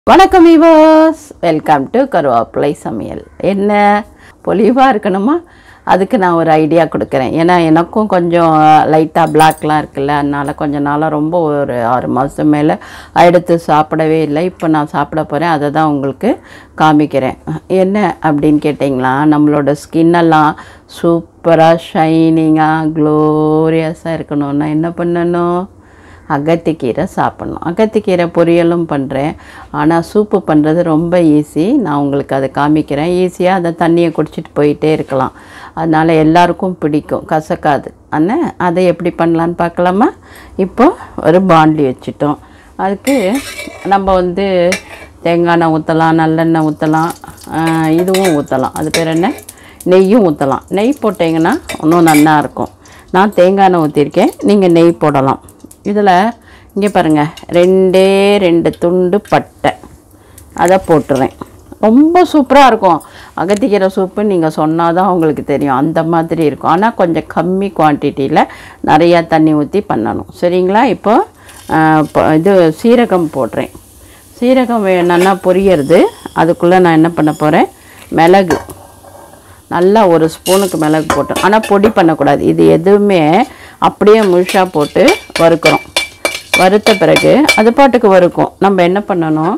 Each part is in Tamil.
வணக்கம் விவர்ஸ் வெல்கம் டு கருவேப்பிலை சமையல் என்ன பொலிவாக இருக்கணுமா அதுக்கு நான் ஒரு ஐடியா கொடுக்குறேன் ஏன்னா எனக்கும் கொஞ்சம் லைட்டாக பிளாக்லாம் இருக்குல்ல அதனால் கொஞ்ச நாளாக ரொம்ப ஒரு ஆறு மாதம் மேலே எடுத்து சாப்பிடவே இல்லை இப்போ நான் சாப்பிட போகிறேன் அதை தான் உங்களுக்கு காமிக்கிறேன் என்ன அப்படின்னு கேட்டிங்களா நம்மளோட ஸ்கின்னெல்லாம் சூப்பராக ஷைனிங்காக க்ளோரியஸாக இருக்கணும்னா என்ன பண்ணணும் அகத்திக்கீரை சாப்பிட்ணும் அகத்திக்கீரை பொரியலும் பண்ணுறேன் ஆனால் சூப்பு பண்ணுறது ரொம்ப ஈஸி நான் உங்களுக்கு அதை காமிக்கிறேன் ஈஸியாக அதை தண்ணியை குடிச்சிட்டு போயிட்டே இருக்கலாம் அதனால் எல்லாருக்கும் பிடிக்கும் கசக்காது ஆனால் அதை எப்படி பண்ணலான்னு பார்க்கலாமா இப்போ ஒரு பாண்டி வச்சுட்டோம் அதுக்கு நம்ம வந்து தேங்காய் எண்ணெய் ஊற்றலாம் நல்லெண்ணெய் ஊற்றலாம் இதுவும் ஊற்றலாம் அது பேர் என்ன நெய்யும் ஊற்றலாம் நெய் போட்டிங்கன்னா இன்னும் நல்லா இருக்கும் நான் தேங்காய் எண்ணெய் ஊற்றிருக்கேன் நீங்கள் நெய் போடலாம் இதில் இங்கே பாருங்கள் ரெண்டே ரெண்டு துண்டு பட்டை அதை போட்டுறேன் ரொம்ப சூப்பராக இருக்கும் அகத்திக்கீரை சூப்பு நீங்கள் சொன்னால் தான் உங்களுக்கு தெரியும் அந்த மாதிரி இருக்கும் ஆனால் கொஞ்சம் கம்மி குவான்டிட்டியில் நிறையா தண்ணி ஊற்றி பண்ணணும் சரிங்களா இப்போ ஆஹ், இப்போ இது சீரகம் போடுறேன் சீரகம் வே- நல்லா பொரியறது அதுக்குள்ளே நான் என்ன பண்ண போகிறேன் மிளகு நல்லா ஒரு ஸ்பூனுக்கு மிளகு போட்டோம் ஆனால் பொடி பண்ணக்கூடாது இது எதுவுமே அப்படியே முழுசாக போட்டு வறுக்கிறோம் வறுத்த பிறகு அது பாட்டுக்கு வறுக்கும் நம்ம என்ன பண்ணணும்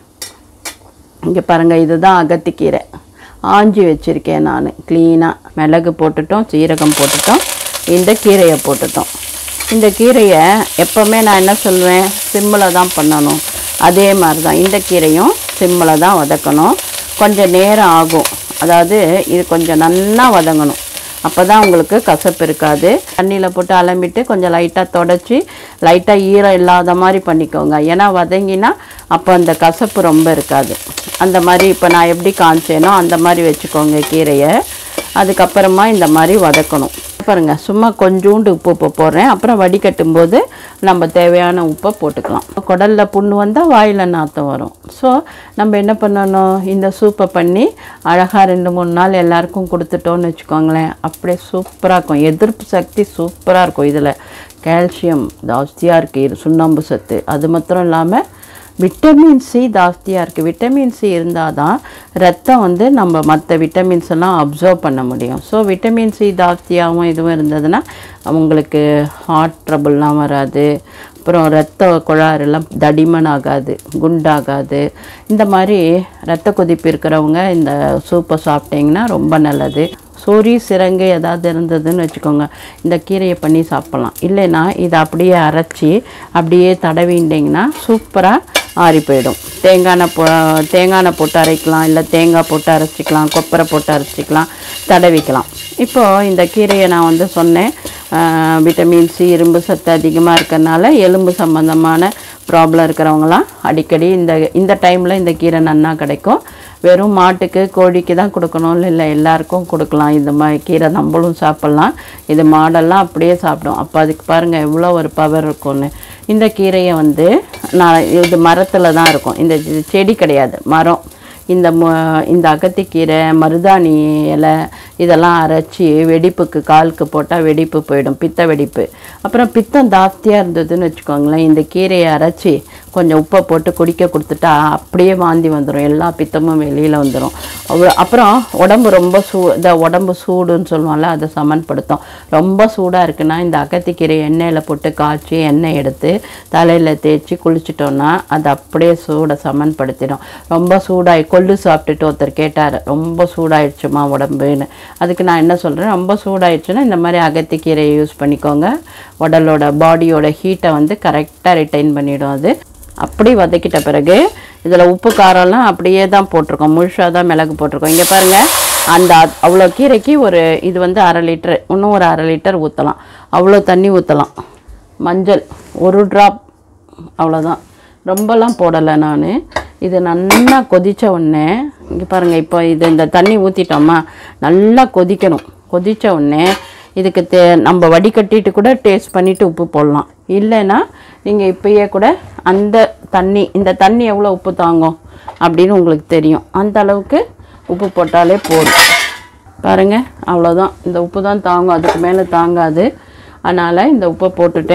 இங்கே பாருங்கள் இதுதான் அகத்திக்கீரை ஆஞ்சி வச்சுருக்கேன் நான் க்ளீனாக மிளகு போட்டுட்டோம் சீரகம் போட்டுட்டோம் இந்த கீரையை போட்டுட்டோம் இந்த கீரையை எப்போவுமே நான் என்ன சொல்லுவேன் சிம்மில் தான் பண்ணணும் அதே மாதிரி தான் இந்த கீரையும் சிம்மில் தான் வதக்கணும் கொஞ்சம் நேரம் ஆகும் அதாவது இது கொஞ்சம் நல்லா வதங்கணும் அப்போ தான் உங்களுக்கு கசப்பு இருக்காது தண்ணியில் போட்டு அலம்பிட்டு கொஞ்சம் லைட்டாக தொடச்சி லைட்டாக ஈரம் இல்லாத மாதிரி பண்ணிக்கோங்க ஏன்னா வதங்கினா அப்போ அந்த கசப்பு ரொம்ப இருக்காது அந்த மாதிரி இப்போ நான் எப்படி காமிச்சேனோ அந்த மாதிரி வச்சுக்கோங்க கீரையை அதுக்கப்புறமா இந்த மாதிரி வதக்கணும் பாருங்க சும்மா கொஞ்சோண்டு உப்பு உப்பு போடுறேன் அப்புறம் வடிகட்டும் போது நம்ம தேவையான உப்பை போட்டுக்கலாம் குடலில் புண்ணு வந்தால் வாயில் நாத்தம் வரும் ஸோ நம்ம என்ன பண்ணணும் இந்த சூப்பை பண்ணி அழகாக ரெண்டு மூணு நாள் எல்லாருக்கும் கொடுத்துட்டோன்னு வச்சுக்கோங்களேன் அப்படியே சூப்பராக இருக்கும் எதிர்ப்பு சக்தி சூப்பராக இருக்கும் இதில் கால்சியம் ஜாஸ்தியாக இருக்குது சுண்ணாம்பு சத்து அது மாத்திரம் இல்லாமல் விட்டமின் சி ஜாஸ்தியாக இருக்குது விட்டமின் சி இருந்தால் தான் ரத்தம் வந்து நம்ம மற்ற விட்டமின்ஸ் எல்லாம் அப்சர்வ் பண்ண முடியும் ஸோ விட்டமின் சி ஜாஸ்தியாகவும் இதுவும் இருந்ததுன்னா உங்களுக்கு ஹார்ட் ட்ரபுள்லாம் வராது அப்புறம் ரத்த குழாறெல்லாம் தடிமன் ஆகாது குண்டாகாது இந்த மாதிரி ரத்த கொதிப்பு இருக்கிறவங்க இந்த சூப்பை சாப்பிட்டீங்கன்னா ரொம்ப நல்லது சொறி சிரங்கு ஏதாவது இருந்ததுன்னு வச்சுக்கோங்க இந்த கீரையை பண்ணி சாப்பிட்லாம் இல்லைன்னா இதை அப்படியே அரைச்சி அப்படியே தடவிண்டிங்கன்னா சூப்பராக ஆறி போயிடும் தேங்காய் எண்ணெய் போ தேங்காய் எண்ணெய் போட்டு அரைக்கலாம் இல்லை தேங்காய் போட்டு அரைச்சிக்கலாம் கொப்பரை போட்டு அரைச்சிக்கலாம் தடவிக்கலாம் இப்போது இந்த கீரையை நான் வந்து சொன்னேன் ஆஹ், விட்டமின் சி இரும்பு சத்து அதிகமாக இருக்கறனால எலும்பு சம்மந்தமான ப்ராப்ளம் இருக்கிறவங்களாம் அடிக்கடி இந்த இந்த டைமில் இந்த கீரை நன்னா கிடைக்கும் வெறும் மாட்டுக்கு கோழிக்கு தான் கொடுக்கணும்னு இல்லை எல்லாருக்கும் கொடுக்கலாம் இந்த மாதிரி கீரை நம்மளும் சாப்பிட்லாம் இது மாடெல்லாம் அப்படியே சாப்பிடும் அப்போ அதுக்கு பாருங்கள் எவ்வளோ ஒரு பவர் இருக்கும்னு இந்த கீரையை வந்து நான் இது மரத்தில் தான் இருக்கும் இந்த இது செடி கிடையாது மரம் இந்த மு இந்த அகத்திக்கீரை மருதாணி இலை இதெல்லாம் அரைச்சி வெடிப்புக்கு காலுக்கு போட்டால் வெடிப்பு போயிடும் பித்த வெடிப்பு அப்புறம் பித்தம் ஜாஸ்தியாக இருந்ததுன்னு வச்சுக்கோங்களேன் இந்த கீரையை அரைச்சி கொஞ்சம் உப்பை போட்டு குடிக்க கொடுத்துட்டா அப்படியே வாந்தி வந்துடும் எல்லா பித்தமும் வெளியில் வந்துடும் அவ்வளோ அப்புறம் உடம்பு ரொம்ப சூ இந்த உடம்பு சூடுன்னு சொல்லுவோம்ல அதை சமன்படுத்தும் ரொம்ப சூடாக இருக்குன்னா இந்த அகத்திக்கீரை எண்ணெயில் போட்டு காய்ச்சி எண்ணெய் எடுத்து தலையில் தேய்ச்சி குளிச்சிட்டோன்னா அது அப்படியே சூடை சமன்படுத்திடும் ரொம்ப சூடாகி கொள்ளு சாப்பிட்டுட்டு ஒருத்தர் கேட்டார் ரொம்ப சூடாயிடுச்சுமா உடம்புன்னு அதுக்கு நான் என்ன சொல்கிறேன் ரொம்ப சூடாயிடுச்சுன்னா இந்த மாதிரி அகத்திக்கீரையை யூஸ் பண்ணிக்கோங்க உடலோட பாடியோட ஹீட்டை வந்து கரெக்டாக ரிட்டைன் பண்ணிடும் அது அப்படி வதக்கிட்ட பிறகு இதில் உப்பு காரம்லாம் அப்படியே தான் போட்டிருக்கோம் முழுசாக தான் மிளகு போட்டிருக்கோம் இங்கே பாருங்கள் அந்த அ- அவ்வளோ கீரைக்கு ஒரு இது வந்து அரை லிட்டர் இன்னும் ஒரு அரை லிட்டர் ஊற்றலாம் அவ்வளோ தண்ணி ஊற்றலாம் மஞ்சள் ஒரு ட்ராப் அவ்வளோதான் ரொம்பலாம் போடலை நான் இது நல்லா கொதிச்ச உடனே இங்கே பாருங்கள் இப்போ இது இந்த தண்ணி ஊற்றிட்டோமா நல்லா கொதிக்கணும் கொதிச்ச உடனே இதுக்கு தே நம்ம வடிகட்டிட்டு கூட டேஸ்ட் பண்ணிவிட்டு உப்பு போடலாம் இல்லைன்னா நீங்கள் இப்பயே கூட அந்த தண்ணி இந்த தண்ணி எவ்வளோ உப்பு தாங்கும் அப்படின்னு உங்களுக்கு தெரியும் அந்த அளவுக்கு உப்பு போட்டாலே போதும் பாருங்கள் அவ்வளோதான் இந்த உப்பு தான் தாங்கும் அதுக்கு மேலே தாங்காது அதனால் இந்த உப்பை போட்டுட்டேன்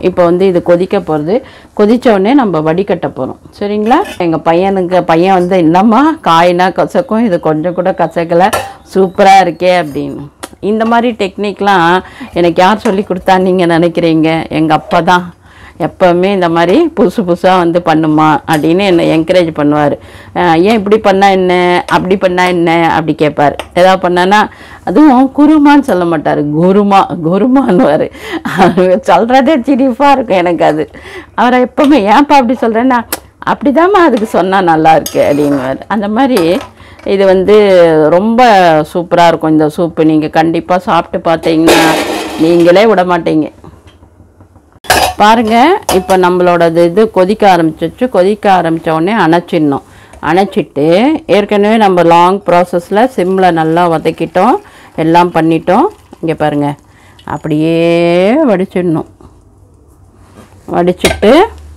இப்போ வந்து இது கொதிக்க போகிறது கொதிச்ச உடனே நம்ம வடிகட்ட போகிறோம் சரிங்களா எங்கள் பையனுக்கு பையன் வந்து என்னம்மா காய்னா கசக்கும் இது கொஞ்சம் கூட கசக்கலை சூப்பராக இருக்கே அப்படின்னு இந்த மாதிரி டெக்னிக்லாம் எனக்கு யார் சொல்லி கொடுத்தா நீங்கள் நினைக்கிறீங்க எங்கள் அப்பா தான் எப்போவுமே இந்த மாதிரி புதுசு புதுசாக வந்து பண்ணுமா அப்படின்னு என்னை என்கரேஜ் பண்ணுவார் ஏன் இப்படி பண்ணால் என்ன அப்படி பண்ணால் என்ன அப்படி கேட்பார் ஏதாவது பண்ணான்னா அதுவும் குருமான்னு சொல்ல மாட்டார் குருமா குருமான்னுவார் சொல்கிறதே சிரிப்பாக இருக்கும் எனக்கு அது அவரை எப்போவுமே ஏன்ப்பா அப்படி சொல்கிறேன்னா அப்படிதாம்மா அதுக்கு சொன்னால் நல்லா இருக்கு அப்படின்னுவார் அந்த மாதிரி இது வந்து ரொம்ப சூப்பராக இருக்கும் இந்த சூப்பு நீங்கள் கண்டிப்பாக சாப்பிட்டு பார்த்தீங்கன்னா நீங்களே விட மாட்டீங்க பாருங்க இப்போ நம்மளோடது இது கொதிக்க ஆரம்பிச்சிச்சு கொதிக்க ஆரம்பிச்ச உடனே அணைச்சிடணும் அணைச்சிட்டு ஏற்கனவே நம்ம லாங் ப்ராசஸில் சிம்மில் நல்லா வதக்கிட்டோம் எல்லாம் பண்ணிட்டோம் இங்கே பாருங்க அப்படியே வடிச்சிடணும் வடிச்சிட்டு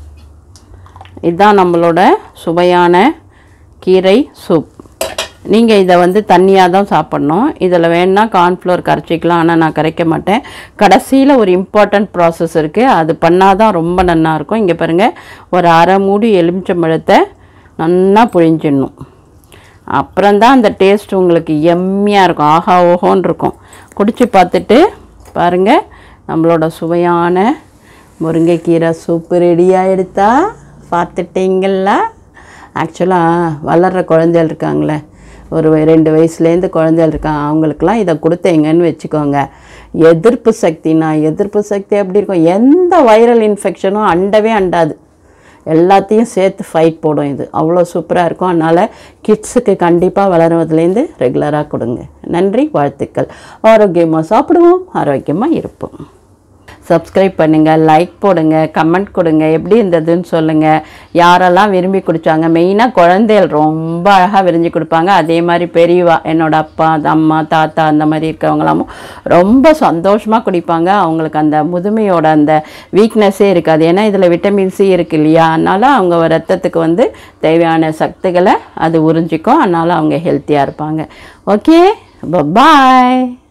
இதுதான் நம்மளோட சுவையான கீரை சூப் நீங்கள் இதை வந்து தண்ணியாக தான் சாப்பிட்ணும் இதில் வேணா கார்ன்ஃப்ளவர் கரைச்சிக்கலாம் ஆனால் நான் கரைக்க மாட்டேன் கடைசியில் ஒரு இம்பார்ட்டண்ட் ப்ராசஸ் இருக்குது அது பண்ணால் தான் ரொம்ப நல்லா இருக்கும் இங்கே பாருங்கள் ஒரு அரை மூடி எலுமிச்சம்பழத்தை நல்லா புழிஞ்சிடணும் அப்புறம்தான் அந்த டேஸ்ட் உங்களுக்கு எம்மியாக இருக்கும் ஆஹா ஓஹோன்னு இருக்கும் குடிச்சு பார்த்துட்டு பாருங்கள் நம்மளோட சுவையான முருங்கைக்கீரை சூப்பு ரெடி ஆகிடுதா பார்த்துட்டீங்களா ஆக்சுவலாக வளர்கிற குழந்தைகள் இருக்காங்களே ஒரு ரெண்டு வயசுலேருந்து குழந்தைகள் இருக்காங்க அவங்களுக்குலாம் இதை கொடுத்தீங்கன்னு வச்சுக்கோங்க எதிர்ப்பு சக்தினா எதிர்ப்பு சக்தி எப்படி இருக்கும் எந்த வைரல் இன்ஃபெக்ஷனும் அண்டவே அண்டாது எல்லாத்தையும் சேர்த்து ஃபைட் போடும் இது அவ்வளோ சூப்பராக இருக்கும் அதனால் கிட்ஸுக்கு கண்டிப்பாக வளருவதுலேருந்து ரெகுலராக கொடுங்க நன்றி வாழ்த்துக்கள் ஆரோக்கியமாக சாப்பிடுவோம் ஆரோக்கியமாக இருப்போம் சப்ஸ்கிரைப் பண்ணுங்கள் லைக் போடுங்க கமெண்ட் கொடுங்க எப்படி இருந்ததுன்னு சொல்லுங்கள் யாரெல்லாம் விரும்பி குடித்தாங்க மெயினாக குழந்தைகள் ரொம்ப அழகாக விரும்பி கொடுப்பாங்க அதே மாதிரி பெரியவா என்னோட அப்பா அது அம்மா தாத்தா அந்த மாதிரி இருக்கிறவங்களாமும் ரொம்ப சந்தோஷமாக குடிப்பாங்க அவங்களுக்கு அந்த முதுமையோட அந்த வீக்னஸே இருக்காது ஏன்னா இதில் விட்டமின் சி இருக்கு இல்லையா அதனால் அவங்க ரத்தத்துக்கு வந்து தேவையான சக்திகளை அது உறிஞ்சிக்கும் அதனால் அவங்க ஹெல்த்தியாக இருப்பாங்க ஓகே பாய்